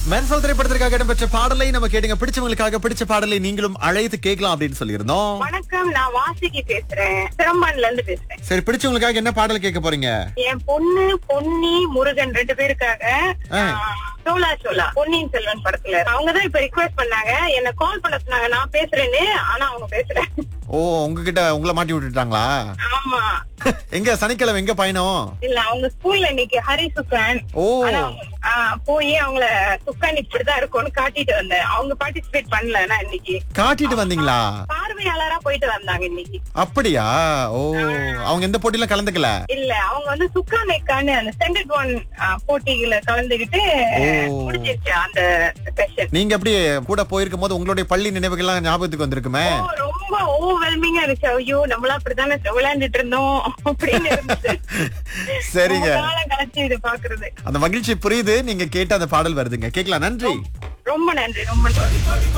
Menstrual திரைப்படத்திற்காக இடம்பெற்ற பாடலை நம்ம கேட்டுங்க பிடிச்சவங்களுக்காக பிடிச்ச பாடலை நீங்களும் அழைத்து கேட்கலாம் அப்படின்னு சொல்லியிருந்தோம் வணக்கம் நான் வாசுகி பேசுறேன் சிரம்பான்ல இருந்து பேசுறேன் சரி பிடிச்சவங்களுக்காக என்ன பாடல் கேட்க போறீங்க என் பொண்ணு பொன்னி முருகன் ரெண்டு பேருக்காக ஆ. ஆ, சோலா சோலா பொன்னியின் செல்வன் படத்துல அவங்கதான் இப்ப ரிக்வெஸ்ட் பண்ணாங்க என்ன கால் பண்ண சொன்னாங்க நான் பேசுறேன்னு ஆனா அவங்க பேசுறேன் ஓ உங்ககிட்ட உங்களை மாட்டி விட்டுட்டாங்களா ஆமா எங்க சனிக்கிழமை எங்க பயணம் இல்ல அவங்க ஸ்கூல்ல இன்னைக்கு ஹரி சுக்கான் ஓ ஆனா, ஆ, போய் அவங்கள சுக்கான் இப்படிதான் இருக்கும்னு காட்டிட்டு வந்தேன் அவங்க பார்ட்டிசிபேட் பண்ணல நான் இன்னைக்கு காட்டிட்டு வந்தீங்களா பார்வையாளரா போயிட்டு வந்தாங்க இன்னைக்கு அப்படியா ஓ அவங்க எந்த போட்டியில கலந்துக்கல இல்ல அவங்க வந்து சுக்கா மேக்கான்னு அந்த ஸ்டாண்டர்ட் ஒன் போட்டிகளை கலந்துகிட்டு ஓ. முடிச்சிருச்சு அந்த செஷன் நீங்க எப்படி கூட போயிருக்கும் போது உங்களுடைய பள்ளி நினைவுகள்லாம் ஞாபகத்துக்கு வந்திருக்குமே ரொம்ப ஓவர்வெல்மிங்கா இருந்துச்சு ஐயோ நம்மளா அப்படித்தானே விளையாண்டுட்டு இருந்தோம் அப்படின்னு இருந்துச்சு சரிங்க ரொம்ப காலம் கழிச்சு இது பாக்குறது அந்த மகிழ்ச்சி புரியுது நீங்க கேட்ட அந்த பாடல் வருதுங்க கேட்கலாம் நன்றி ரொம்ப நன்றி ரொம்ப நன்றி